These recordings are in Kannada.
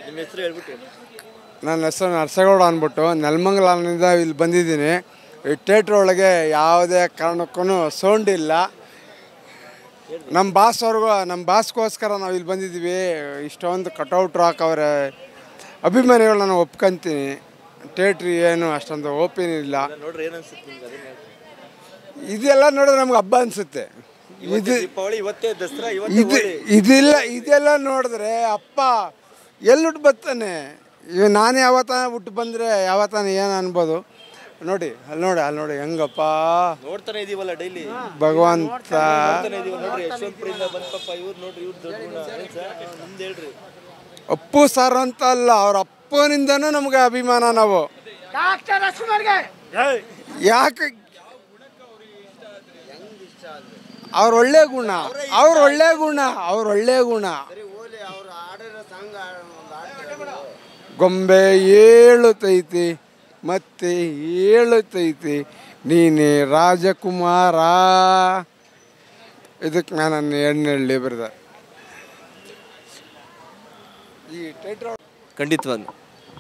ನಿಮ್ಮ ಹೆಸರು ಹೇಳ್ಬಿಟ್ಟು ಹೇಳಿ. ನನ್ನ ಹೆಸರು ನರಸೇಗೌಡ ಅಂದ್ಬಿಟ್ಟು ನೆಲಮಂಗಲದಿಂದ ಇಲ್ಲಿ ಬಂದಿದ್ದೀನಿ ಈ ಥಿಯೇಟ್ರ್ ಒಳಗೆ ಯಾವುದೇ ಕಾರಣಕ್ಕೂ ಸೌಂಡ್ ಇಲ್ಲ ನಮ್ಮ ಬಾಸ್ ಅವ್ರಿಗೂ ನಮ್ಮ ಬಾಸ್ಗೋಸ್ಕರ ನಾವು ಇಲ್ಲಿ ಬಂದಿದ್ದೀವಿ ಇಷ್ಟೊಂದು ಕಟೌಟ್ರು ಹಾಕವ್ರೆ ಅಭಿಮಾನಿಗಳು ನಾನು ಒಪ್ಕೊಂತೀನಿ ಥಿಯೇಟ್ರಿ ಏನು ಅಷ್ಟೊಂದು ಓಪನ್ ಇಲ್ಲ ಅದನ್ನ ನೋಡ್ರಿ ಏನು ಅನ್ಸುತ್ತೆ ನಿಮ್ಗೆ ಅದನ್ನ ಹೇಳಿ. ಇದೆಲ್ಲ ನೋಡಿದ್ರೆ ನಮ್ಗೆ ಹಬ್ಬ ಅನಿಸುತ್ತೆ ಇವತ್ತೇ ಇದು ದೀಪಾವಳಿ ಇವತ್ತೇ ದಸರಾ ಇವತ್ತೇ ಇದು ಹೋಳಿ. ಇದಿಲ್ಲ ಇದೆಲ್ಲ ನೋಡಿದ್ರೆ ಅಪ್ಪ ಎಲ್ಲುಟ್ಟು ಬರ್ತಾನೆ ಇವ ನಾನು ಯಾವತ್ತ ಹುಟ್ಟು ಬಂದರೆ ಯಾವತ್ತಾನ ಏನು ಅನ್ಬೋದು ನೋಡಿ ಅಲ್ಲಿ ನೋಡಿ ಅಲ್ಲಿ ನೋಡಿ ಹೆಂಗಪ್ಪ ನೋಡ್ತಾನೆ ಇದೀವಲ್ಲ ಡೈಲಿ ಭಗವಂತ ನೋಡ್ತಾನೆ ಇದೀವ ನೋಡ್ರಿ ಯಶವಂತಪುರಿಂದ ಬಂದ್ ಪಾಪ ಇವ್ರು ನೋಡ್ರಿ ಇವ್ರು ದೊಡ್ಡ ಗುಣ ಏನ್ ಸರ್ ನಿಮ್ದು ಹೇಳ್ರಿ ಅಪ್ಪು ಸರ್ ಅಂತ ಅಲ್ಲ ಅವ್ರ ಅಪ್ಪನಿಂದನೂ ನಮಗೆ ಅಭಿಮಾನ ನಾವು ಯಾಕೆ ಅವ್ರ ಒಳ್ಳೆ ಗುಣ ಅವ್ರ ಒಳ್ಳೆ ಗುಣ ಅವ್ರ ಒಳ್ಳೆ ಗುಣ ಗೊಂಬೆ ಏಳುತ್ತೈತಿ ಮತ್ತೆ ಏಳುತ್ತೈತಿ ನೀನೇ ರಾಜಕುಮಾರ ಇದಕ್ಕೆ ನಾನು ಎಣ್ಣೆಳ್ಳಿ ಬರ್ದ ಈ ಟೈಟ್ರ್ ಖಂಡಿತವಾಗಿ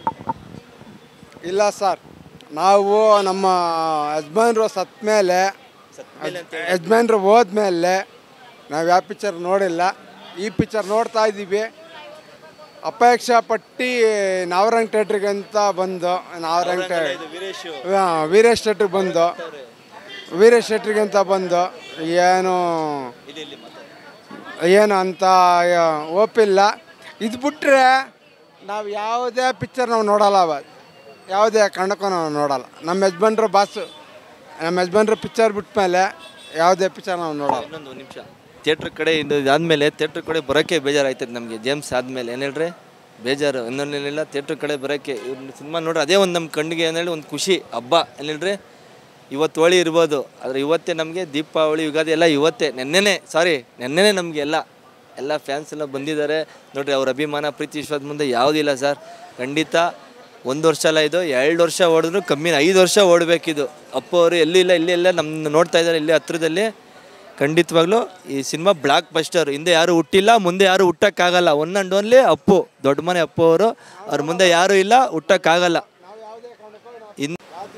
ಇಲ್ಲ ಸರ್ ನಾವು ನಮ್ಮ ಯಜಮಾನ್ರು ಸತ್ತ ಮೇಲೆ ಯಜಮಾನ್ರು ಹೋದ್ಮೇಲೆ ನಾವು ಯಾವ ಪಿಕ್ಚರ್ ನೋಡಿಲ್ಲ ಈ ಪಿಕ್ಚರ್ ನೋಡ್ತಾ ಇದ್ದೀವಿ ಅಪೇಕ್ಷೆ ಪಟ್ಟಿ ನಾವರಂಗ್ ಥಿಯೇಟ್ರಿಗೆ ಅಂತ ಬಂದು ನಾವರಂಗ್ ಥೇ ಇದು ವೀರೇಶ್ ಹಾಂ ವೀರೇಶ್ ಥಿಯೇಟ್ರಿಗೆ ಬಂದು ವೀರೇಶ್ ಥಿಯೇಟ್ರಿಗೆ ಅಂತ ಬಂದು ಏನು ಇಲ್ಲಿ ಇಲ್ಲಿ ಮಾತಾಡಿ ಏನು ಅಂತ ಒಪ್ಪಿಲ್ಲ ಇದು ಬಿಟ್ಟರೆ ನಾವು ಯಾವುದೇ ಪಿಕ್ಚರ್ ನಾವು ನೋಡಲ್ಲ ಅವ ಯಾವುದೇ ಕಾರಣಕ್ಕೂ ನಾವು ನೋಡಲ್ಲ ನಮ್ಮ ಯಜಮಾನ್ರು ಬಾಸು ನಮ್ಮ ಯಜಮಾನ್ರು ಪಿಕ್ಚರ್ ಬಿಟ್ಮೇಲೆ ಯಾವುದೇ ಪಿಕ್ಚರ್ ನಾವು ನೋಡಲ್ಲ ಇನ್ನೊಂದು ನಿಮಿಷ ಥಿಯೇಟ್ರ್ ಕಡೆ ಇದು ಆದಮೇಲೆ ಥಿಯೇಟ್ರ್ ಕಡೆ ಬರೋಕ್ಕೆ ಬೇಜಾರಾಯ್ತದೆ ನಮಗೆ ಜೇಮ್ಸ್ ಆದಮೇಲೆ ಏನು ಹೇಳ್ರಿ ಬೇಜಾರು ಇನ್ನೊಂದೇನಿಲ್ಲ ಥಿಯೇಟ್ರ್ ಕಡೆ ಬರೋಕ್ಕೆ ಇವ್ರ ಸಿನಿಮಾ ನೋಡ್ರಿ ಅದೇ ಒಂದು ನಮ್ಮ ಕಣ್ಣಿಗೆ ಏನು ಹೇಳಿ ಒಂದು ಖುಷಿ ಹಬ್ಬ ಏನು ಹೇಳ್ರಿ ಇವತ್ತು ಹೋಳಿ ಇರ್ಬೋದು ಆದರೆ ಇವತ್ತೇ ನಮಗೆ ದೀಪಾವಳಿ ಯುಗಾದಿ ಎಲ್ಲ ಇವತ್ತೇ ನೆನ್ನೆನೇ ಸಾರಿ ನೆನ್ನೆನೇ ನಮಗೆ ಎಲ್ಲ ಎಲ್ಲ ಫ್ಯಾನ್ಸ್ ಎಲ್ಲ ಬಂದಿದ್ದಾರೆ ನೋಡ್ರಿ ಅವ್ರ ಅಭಿಮಾನ ಪ್ರೀತಿ ವಿಶ್ವಾಸ ಮುಂದೆ ಯಾವುದಿಲ್ಲ ಸರ್ ಖಂಡಿತ ಒಂದು ವರ್ಷ ಅಲ್ಲ ಇದು ಎರಡು ವರ್ಷ ಓಡಿದ್ರು ಕಮ್ಮಿ ಐದು ವರ್ಷ ಓಡಬೇಕಿದು ಅಪ್ಪ ಅವರು ಎಲ್ಲಿ ಇಲ್ಲ ಇಲ್ಲಿ ಎಲ್ಲ ನಮ್ಮ ನೋಡ್ತಾ ಇದ್ದಾರೆ ಇಲ್ಲಿ ಹತ್ರದಲ್ಲಿ ಖಂಡಿತವಾಗ್ಲೂ ಈ ಸಿನಿಮಾ ಬ್ಲಾಕ್ ಬಸ್ಟರ್ ಹಿಂದೆ ಯಾರು ಹುಟ್ಟಿಲ್ಲ ಮುಂದೆ ಯಾರು ಹುಟ್ಟಕ್ಕಾಗಲ್ಲ ಒನ್ ಆ್ಯಂಡ್ ಓನ್ಲಿ ಅಪ್ಪು ದೊಡ್ಡ ಮನೆ ಅಪ್ಪು ಅವರು ಅವ್ರ ಮುಂದೆ ಯಾರೂ ಇಲ್ಲ ಹುಟ್ಟಕ್ಕಾಗಲ್ಲ ಇನ್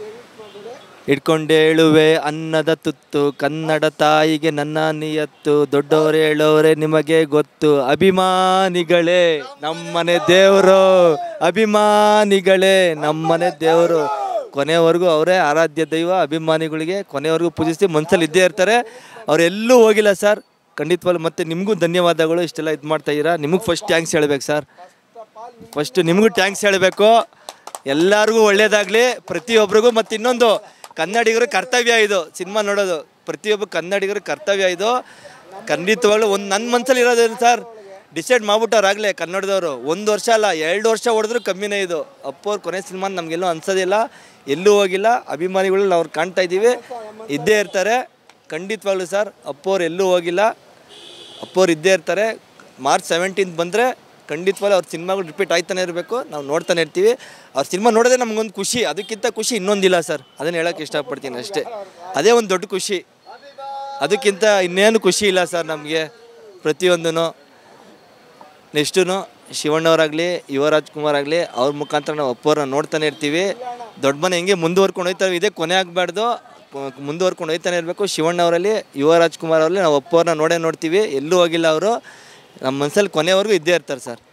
ಇಟ್ಕೊಂಡೇಳುವೆ ಅನ್ನದ ತುತ್ತು ಕನ್ನಡ ತಾಯಿಗೆ ನನ್ನ ನಿಯತ್ತು ದೊಡ್ಡವರು ಹೇಳೋರೆ ನಿಮಗೆ ಗೊತ್ತು ಅಭಿಮಾನಿಗಳೇ ನಮ್ಮನೆ ದೇವರು ಅಭಿಮಾನಿಗಳೇ ನಮ್ಮನೆ ದೇವರು ಕೊನೆವರೆಗೂ ಅವರೇ ಆರಾಧ್ಯ ದೈವ ಅಭಿಮಾನಿಗಳಿಗೆ ಕೊನೆವರೆಗೂ ಪೂಜಿಸಿ ಮನಸ್ಸಲ್ಲಿ ಇದ್ದೇ ಇರ್ತಾರೆ ಅವರೆಲ್ಲೂ ಹೋಗಿಲ್ಲ ಸರ್ ಖಂಡಿತವಾಗ್ಲೂ ಮತ್ತೆ ನಿಮಗೂ ಧನ್ಯವಾದಗಳು ಇಷ್ಟೆಲ್ಲ ಇದು ಮಾಡ್ತಾ ಇದ್ದೀರಾ ನಿಮಗೆ ಫಸ್ಟ್ ಥ್ಯಾಂಕ್ಸ್ ಹೇಳ್ಬೇಕು ಸರ್ ಫಸ್ಟ್ ನಿಮಗೂ ಟ್ಯಾಂಕ್ಸ್ ಹೇಳಬೇಕು ಎಲ್ಲರಿಗೂ ಒಳ್ಳೇದಾಗಲಿ ಪ್ರತಿಯೊಬ್ಬರಿಗೂ ಮತ್ತು ಇನ್ನೊಂದು ಕನ್ನಡಿಗರ ಕರ್ತವ್ಯ ಇದು ಸಿನಿಮಾ ನೋಡೋದು ಪ್ರತಿಯೊಬ್ಬ ಕನ್ನಡಿಗರ ಕರ್ತವ್ಯ ಇದು ಖಂಡಿತವಾಗ್ಲೂ ಒಂದು ನನ್ನ ಮನಸ್ಸಲ್ಲಿ ಇರೋದೇನು ಸರ್ ಡಿಸೈಡ್ ಮಾಡ್ಬಿಟ್ಟವ್ರಾಗಲೇ ಕನ್ನಡದವರು ಒಂದು ವರ್ಷ ಅಲ್ಲ ಎರಡು ವರ್ಷ ಹೊಡೆದ್ರು ಕಮ್ಮಿನೇ ಇದು ಅಪ್ಪವ್ರ ಕೊನೆ ಸಿನಿಮಾ ನಮಗೆಲ್ಲೂ ಅನ್ಸೋದಿಲ್ಲ ಎಲ್ಲೂ ಹೋಗಿಲ್ಲ ಅಭಿಮಾನಿಗಳು ನಾವು ಕಾಣ್ತಾ ಇದ್ದೀವಿ ಇದ್ದೇ ಇರ್ತಾರೆ ಖಂಡಿತವಾಗ್ಲೂ ಸರ್ ಅಪ್ಪವ್ರು ಎಲ್ಲೂ ಹೋಗಿಲ್ಲ ಅಪ್ಪವ್ರು ಇದ್ದೇ ಇರ್ತಾರೆ ಮಾರ್ಚ್ ಸೆವೆಂಟೀನ್ತ್ ಬಂದರೆ ಖಂಡಿತವಾಗ್ಲೂ ಅವ್ರ ಸಿನಿಮಾಗಳು ರಿಪೀಟ್ ಆಯ್ತಾನೆ ಇರಬೇಕು ನಾವು ನೋಡ್ತಾನೆ ಇರ್ತೀವಿ ಅವ್ರ ಸಿನಿಮಾ ನೋಡೋದೇ ನಮಗೊಂದು ಖುಷಿ ಅದಕ್ಕಿಂತ ಖುಷಿ ಇನ್ನೊಂದಿಲ್ಲ ಸರ್ ಅದನ್ನು ಹೇಳೋಕ್ಕೆ ಇಷ್ಟಪಡ್ತೀನಿ ಅಷ್ಟೇ ಅದೇ ಒಂದು ದೊಡ್ಡ ಖುಷಿ ಅದಕ್ಕಿಂತ ಇನ್ನೇನು ಖುಷಿ ಇಲ್ಲ ಸರ್ ನಮಗೆ ಪ್ರತಿಯೊಂದೂ ನೆಕ್ಸ್ಟು ಶಿವಣ್ಣವರಾಗಲಿ ಯುವರಾಜ್ ಕುಮಾರ್ ಆಗಲಿ ಅವ್ರ ಮುಖಾಂತರ ನಾವು ಅಪ್ಪವ್ರನ್ನ ನೋಡ್ತಾನೆ ಇರ್ತೀವಿ ದೊಡ್ಡ ಮನೆ ಹೆಂಗೆ ಮುಂದುವರ್ಕೊಂಡು ಹೋಯ್ತಾರೆ ಇದೇ ಕೊನೆ ಆಗಬಾರ್ದು ಮುಂದುವರ್ಕೊಂಡು ಹೋಯ್ತಾನೆ ಇರಬೇಕು ಶಿವಣ್ಣವರಲ್ಲಿ ಯುವರಾಜ್ ಕುಮಾರ್ ಅವರಲ್ಲಿ ನಾವು ಅಪ್ಪವ್ರನ್ನ ನೋಡೇ ನೋಡ್ತೀವಿ ಎಲ್ಲೂ ಹೋಗಿಲ್ಲ ಅವರು ನಮ್ಮ ಮನಸ್ಸಲ್ಲಿ ಕೊನೆವರೆಗೂ ಇದ್ದೇ ಇರ್ತಾರೆ ಸರ್